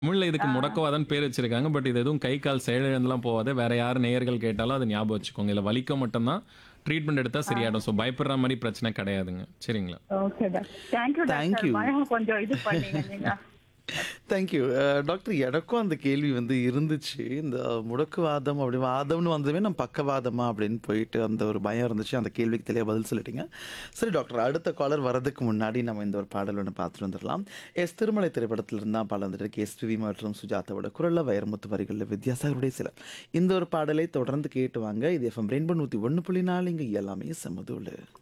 தமிழ்ல இதுக்கு ஆ. முடக்குவாதம்னு பேர் வச்சிருக்காங்க. பட் இது எதுவும் கை, கால் செயலிழந்துலாம் போவாது. வேற யார் நேயர்கள் கேட்டாலும் அத ஞாபகம் வச்சுக்கோங்க. இதுல வலிக்க மட்டும் தான் ட்ரீட்மெண்ட் எடுத்தா சரியாயிடும். ஸோ பயப்படுற மாரி பிரச்சனை கிடையாதுங்க. சரிங்களா? Okay doctor thank you Thank doctor you. பயம் கொஞ்சம் இது பண்ணீங்க நீங்க தேங்க்யூ டாக்டர் எனக்கும் அந்த கேள்வி வந்து இருந்துச்சு இந்த முடக்குவாதம் அப்படி வாதம்னு வந்ததுமே நம்ம பக்கவாதமா அப்படின்னு போயிட்டு அந்த ஒரு பயம் இருந்துச்சு அந்த கேள்விக்கு தெளிவாக பதில் சொல்லிட்டீங்க சரி டாக்டர் அடுத்த காலர் வரதுக்கு முன்னாடி நம்ம இந்த ஒரு பாடல் ஒன்று பார்த்துட்டு வந்துடலாம் எஸ் திருமலை திரைப்படத்தில் இருந்தால் பாடல் வந்துட்டு எஸ்பிவி மற்றும் சுஜாதாவோட குரல்ல வைரமுத்து வரிகளில் வித்யாசாகருடைய சில இந்த ஒரு பாடலை தொடர்ந்து கேட்டு வாங்க இது எஃப்எம் ரெயின்போ நூற்றி ஒன்று புள்ளி நாலு இங்கே எல்லாமே சமதூள்